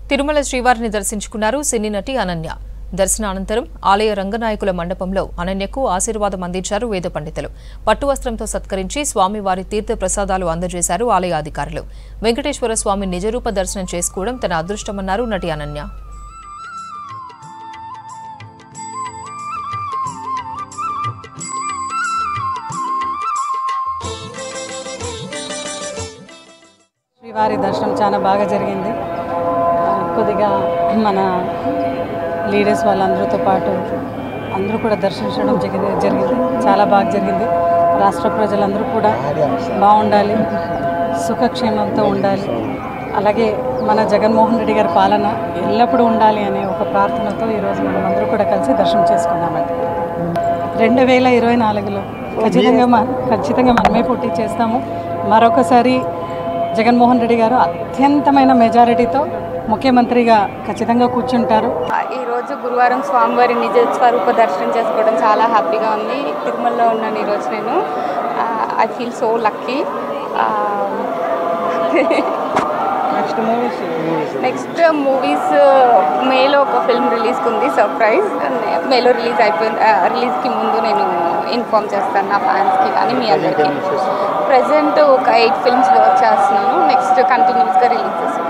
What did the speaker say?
తిరుమల శ్రీవారిని దర్శించుకున్నారు సినీ నటి అనన్య దర్శనానంతరం ఆలయ రంగనాయకుల మండపంలో అనన్యకు ఆశీర్వాదం అందించారు వేద పండితులు పట్టు వస్త్రంతో సత్కరించి స్వామివారి తీర్థ ప్రసాదాలు అందజేశారు ఆలయ అధికారులు వెంకటేశ్వర స్వామి నిజరూప దర్శనం చేసుకోవడం తన అదృష్టమన్నారు నటి అనన్య శ్రీవారి దర్శనం చాలా బాగా జరిగింది ఆ, కొద్దిగా మన లీడర్స్ వాళ్ళందరితో పాటు అందరూ కూడా దర్శించడం జరిగింది జరిగింది చాలా బాగా జరిగింది రాష్ట్ర ప్రజలందరూ కూడా బాగుండాలి సుఖక్షేమంతో ఉండాలి అలాగే మన జగన్మోహన్ రెడ్డి గారి పాలన ఎల్లప్పుడూ ఉండాలి అనే ఒక ప్రార్థనతో ఈరోజు మనం అందరూ కూడా కలిసి దర్శనం చేసుకున్నామండి రెండు వేల ఇరవై నాలుగులో ఖచ్చితంగా మ- ఖచ్చితంగా మనమే పోటీ చేస్తాము మరొకసారి జగన్మోహన్ రెడ్డి గారు అత్యంతమైన మెజారిటీతో ముఖ్యమంత్రిగా ఖచ్చితంగా కూర్చుంటారు ఈరోజు గురువారం స్వామివారి నిజ స్వరూప దర్శనం చేసుకోవడం చాలా హ్యాపీగా ఉంది తిరుమలలో ఉన్నాను ఈరోజు నేను I feel so lucky next movies మేలో ఒక ఫిల్మ్ రిలీజ్కి ఉంది సర్ప్రైజ్ మేలో రిలీజ్ అయిపోయింది రిలీజ్కి ముందు నేను ఇన్ఫామ్ చేస్తాను నా ఫ్యాన్స్కి కానీ మీ అందరికీ ప్రజెంట్ ఒక ఎయిట్ ఫిల్మ్స్ వర్క్ చేస్తున్నాను నెక్స్ట్ కంటిన్యూస్గా రిలీజ్ చేస్తాను